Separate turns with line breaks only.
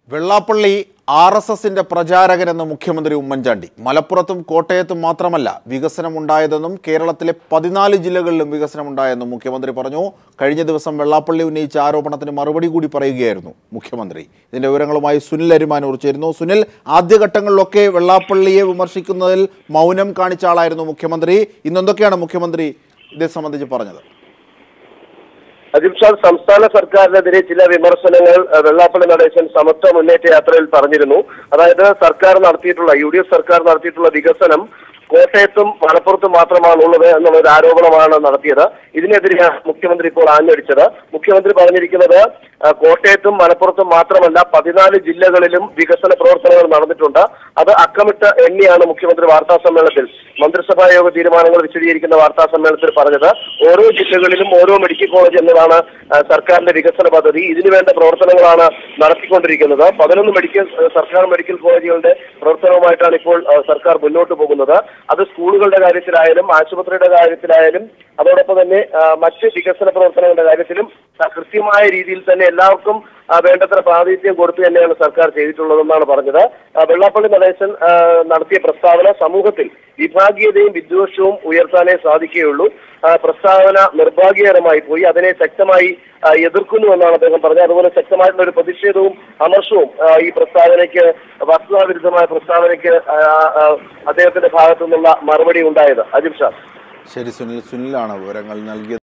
Vellappally R S എസിന്റെ പ്രചാരകനെന്ന് മുഖ്യമന്ത്രി ഉമ്മൻചാണ്ടി മലപ്പുറത്തും കോട്ടയത്തും മാത്രമല്ല വികസനമുണ്ടായതെന്നും കേരളത്തിലെ പതിനാല് ജില്ലകളിലും വികസനമുണ്ടായെന്നും മുഖ്യമന്ത്രി പറഞ്ഞു കഴിഞ്ഞ ദിവസം വെള്ളാപ്പള്ളി ഉന്നയിച്ച ആരോപണത്തിന് മറുപടി കൂടി പറയുകയായിരുന്നു മുഖ്യമന്ത്രി ഇതിന്റെ വിവരങ്ങളുമായി സുനിൽ അരിമാനൂർ ചേരുന്നു സുനിൽ ആദ്യഘട്ടങ്ങളിലൊക്കെ വെള്ളാപ്പള്ളിയെ വിമർശിക്കുന്നതിൽ മൗനം കാണിച്ച ആളായിരുന്നു മുഖ്യമന്ത്രി ഇന്നെന്തൊക്കെയാണ് മുഖ്യമന്ത്രി ഇതേ സംബന്ധിച്ച് പറഞ്ഞത്
അജിത് ഷാ സംസ്ഥാന സർക്കാരിനെതിരെ ചില വിമർശനങ്ങൾ അഹ്, വെള്ളാപ്പള്ളി നടേശൻ സമത്വ മുന്നേറ്റ യാത്രയിൽ പറഞ്ഞിരുന്നു അതായത് സർക്കാർ നടത്തിയിട്ടുള്ള യു ഡി എഫ് സർക്കാർ നടത്തിയിട്ടുള്ള വികസനം കോട്ടയത്തും മലപ്പുറത്തും മാത്രമാണ് ഉള്ളത് എന്നുള്ള ഒരു ആരോപണമാണ് നടത്തിയത് ഇതിനെതിരെയാണ് മുഖ്യമന്ത്രി ഇപ്പോൾ ആഞ്ഞടിച്ചത് മുഖ്യമന്ത്രി പറഞ്ഞിരിക്കുന്നത് അഹ്, കോട്ടയത്തും മലപ്പുറത്തും മാത്രമല്ല പതിനാല് ജില്ലകളിലും വികസന പ്രവർത്തനങ്ങൾ നടന്നിട്ടുണ്ട് അത് അക്കമിട്ട് എണ്ണിയാണ് മുഖ്യമന്ത്രി വാർത്താ സമ്മേളനത്തിൽ മന്ത്രിസഭാ യോഗ തീരുമാനങ്ങൾ വിശദീകരിക്കുന്ന വാർത്താ സമ്മേളനത്തിൽ പറഞ്ഞത് ഓരോ ജില്ലകളിലും ഓരോ മെഡിക്കൽ കോളേജ് എന്നതാണ് ആ, സർക്കാരിന്റെ വികസന പദ്ധതി ഇതിനു വേണ്ട പ്രവർത്തനങ്ങളാണ് നടത്തിക്കൊണ്ടിരിക്കുന്നത് പതിനൊന്ന് മെഡിക്കൽ ആ, സർക്കാർ മെഡിക്കൽ കോളേജുകളുടെ പ്രവർത്തനവുമായിട്ടാണ് ഇപ്പോൾ ആ, സർക്കാർ മുന്നോട്ട് പോകുന്നത് അത് സ്കൂളുകളുടെ കാര്യത്തിലായാലും ആശുപത്രിയുടെ കാര്യത്തിലായാലും അതോടൊപ്പം തന്നെ ആ, മറ്റ് വികസന പ്രവർത്തനങ്ങളുടെ കാര്യത്തിലും ആ, കൃത്യമായ രീതിയിൽ തന്നെ എല്ലാവർക്കും ആ, വേണ്ടത്ര പ്രാതിനിധ്യം കൊടുത്തു തന്നെയാണ് സർക്കാർ ചെയ്തിട്ടുള്ളതെന്നാണ് പറഞ്ഞത് ആ, വെള്ളാപ്പള്ളി നടേശൻ ആ, നടത്തിയ പ്രസ്താവന സമൂഹത്തിൽ വിഭാഗീയതയും വിദ്വേഷവും ഉയർത്താനേ സാധിക്കുകയുള്ളൂ ആ, പ്രസ്താവന നിർഭാഗ്യകരമായി പോയി അതിനെ ശക്തമായി ആ, എതിർക്കുന്നു എന്നാണ് അദ്ദേഹം പറഞ്ഞത് അതുപോലെ ശക്തമായിട്ടുള്ള ഒരു പ്രതിഷേധവും അമർഷവും ആ, ഈ പ്രസ്താവനയ്ക്ക് വസ്തുതാവിരുദ്ധമായ പ്രസ്താവനയ്ക്ക് ആ, ആ, അദ്ദേഹത്തിന്റെ ഭാഗത്തു നിന്നുള്ള മറുപടി ഉണ്ടായത് അജിത് ഷാ
ശരി സുനിൽ സുനിലാണ് വിവരങ്ങൾ നൽകിയത്